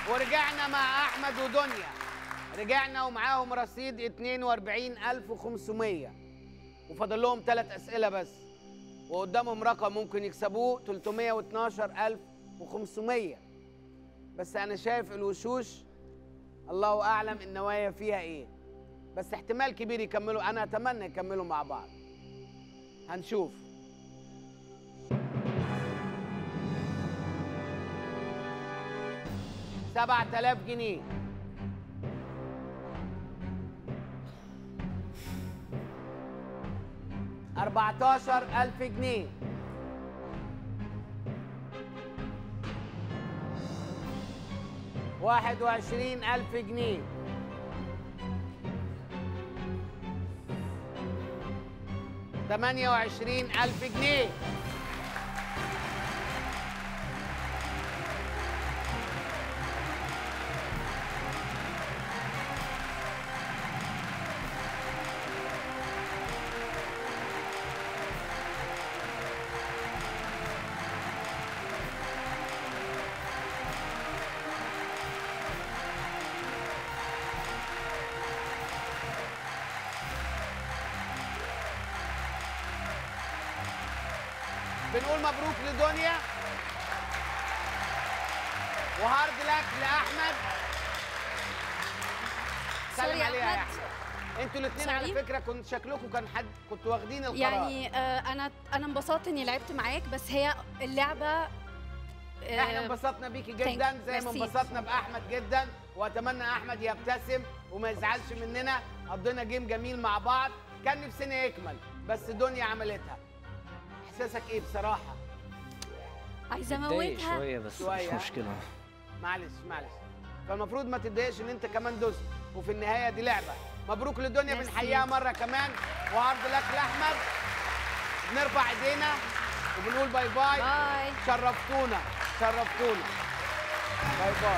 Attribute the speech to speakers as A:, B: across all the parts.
A: ورجعنا مع احمد ودنيا رجعنا ومعاهم رصيد 42500 وفاضل لهم ثلاث اسئله بس وقدامهم رقم ممكن يكسبوه 312500 بس انا شايف الوشوش الله اعلم النوايا فيها ايه بس احتمال كبير يكملوا انا اتمنى يكملوا مع بعض هنشوف سبعة آلاف جنيه أربعتاشر ألف جنيه واحد وعشرين ألف جنيه ثمانية وعشرين ألف جنيه بنقول مبروك لدنيا وهارد لك لاحمد سلم
B: سوري يا
A: عليها يا
B: أحمد.
A: احمد انتوا الاثنين على
B: سوري.
A: فكره كنت شكلكم كان حد كنتوا واخدين القرار
B: يعني آه انا انا انبسطت اني لعبت معاك بس هي اللعبه آه
A: احنا انبسطنا بيكي
B: thank
A: جدا
B: you.
A: زي ما
B: Merci.
A: انبسطنا باحمد جدا واتمنى احمد يبتسم وما يزعلش مننا قضينا جيم جميل مع بعض كان نفسنا يكمل بس دنيا عملتها احساسك ايه بصراحه
B: عايزه
C: متضايق
B: اموتها
C: شويه بس
A: شوية.
C: مش مشكله
A: معلش معلش فالمفروض ما تتضايقش ان انت كمان دوست وفي النهايه دي لعبه مبروك لدنيا
B: ميرسي.
A: بنحييها مره كمان وعرض لك لاحمد بنرفع ايدينا وبنقول باي باي
B: باي
A: شرفتونا شرفتونا باي باي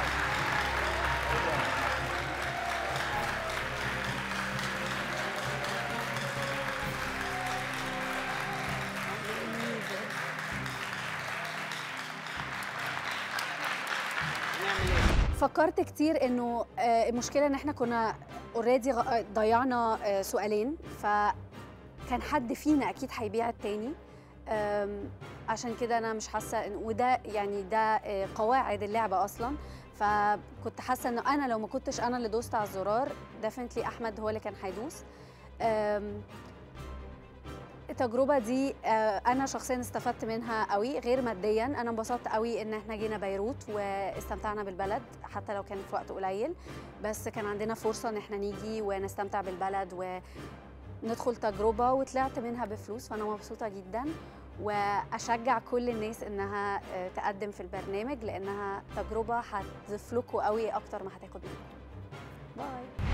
A: نعمل ايه؟
D: فكرت كتير انه آه، المشكله ان احنا كنا اوريدي ضيعنا آه، سؤالين فكان حد فينا اكيد هيبيع التاني آم، عشان كده انا مش حاسه إن- وده يعني ده آه، قواعد اللعبه اصلا فكنت حاسه انه انا لو ما كنتش انا اللي دوست على الزرار ديفنتلي احمد هو اللي كان هيدوس آم، التجربه دي آه، انا شخصيا استفدت منها قوي غير ماديا انا انبسطت قوي ان احنا جينا بيروت واستمتعنا بالبلد حتى لو كان في وقت قليل بس كان عندنا فرصه ان احنا نيجي ونستمتع بالبلد وندخل تجربه وطلعت منها بفلوس فانا مبسوطه جدا واشجع كل الناس انها آه، تقدم في البرنامج لانها تجربه هتضيف لكم قوي اكتر ما هتاخد منكم باي